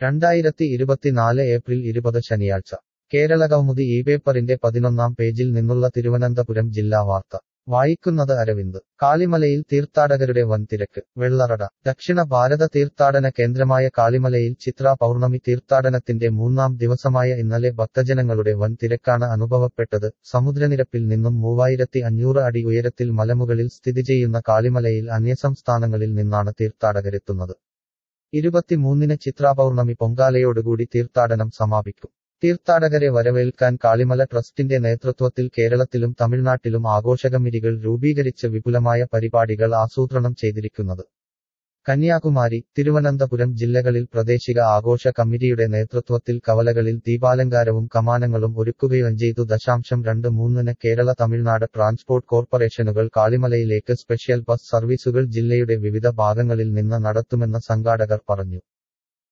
രണ്ടായിരത്തി ഇരുപത്തിനാല് ഏപ്രിൽ ഇരുപത് ശനിയാഴ്ച കേരളകൗമുദി ഈ പേപ്പറിന്റെ പതിനൊന്നാം പേജിൽ നിന്നുള്ള തിരുവനന്തപുരം ജില്ലാ വാർത്ത വായിക്കുന്നത് അരവിന്ദ് കാളിമലയിൽ തീർത്ഥാടകരുടെ വൻ തിരക്ക് വെള്ളറട ദക്ഷിണ ഭാരത തീർത്ഥാടന കേന്ദ്രമായ കാളിമലയിൽ ചിത്ര പൗർണമി തീർത്ഥാടനത്തിന്റെ മൂന്നാം ദിവസമായ ഇന്നലെ ഭക്തജനങ്ങളുടെ വൻ തിരക്കാണ് അനുഭവപ്പെട്ടത് സമുദ്രനിരപ്പിൽ നിന്നും മൂവായിരത്തി അഞ്ഞൂറ് അടി ഉയരത്തിൽ മലമുകളിൽ സ്ഥിതി ചെയ്യുന്ന കാളിമലയിൽ അന്യസംസ്ഥാനങ്ങളിൽ നിന്നാണ് തീർത്ഥാടകരെത്തുന്നത് ഇരുപത്തിമൂന്നിന് ചിത്രാപൗർണമി പൊങ്കാലയോടുകൂടി തീർത്ഥാടനം സമാപിക്കും തീർത്ഥാടകരെ വരവേൽക്കാൻ കാളിമല ട്രസ്റ്റിന്റെ നേതൃത്വത്തിൽ കേരളത്തിലും തമിഴ്നാട്ടിലും ആഘോഷകമ്മിരികൾ രൂപീകരിച്ച് വിപുലമായ പരിപാടികൾ ആസൂത്രണം ചെയ്തിരിക്കുന്നത് കന്യാകുമാരി തിരുവനന്തപുരം ജില്ലകളിൽ പ്രാദേശിക ആഘോഷ കമ്മിറ്റിയുടെ നേതൃത്വത്തിൽ കവലകളിൽ ദീപാലങ്കാരവും കമാനങ്ങളും ഒരുക്കുകയും ചെയ്തു ദശാംശം രണ്ട് മൂന്നിന് കേരള തമിഴ്നാട് ട്രാൻസ്പോർട്ട് കോർപ്പറേഷനുകൾ കാളിമലയിലേക്ക് സ്പെഷ്യൽ ബസ് സർവീസുകൾ ജില്ലയുടെ വിവിധ ഭാഗങ്ങളിൽ നിന്ന് നടത്തുമെന്ന് സംഘാടകർ പറഞ്ഞു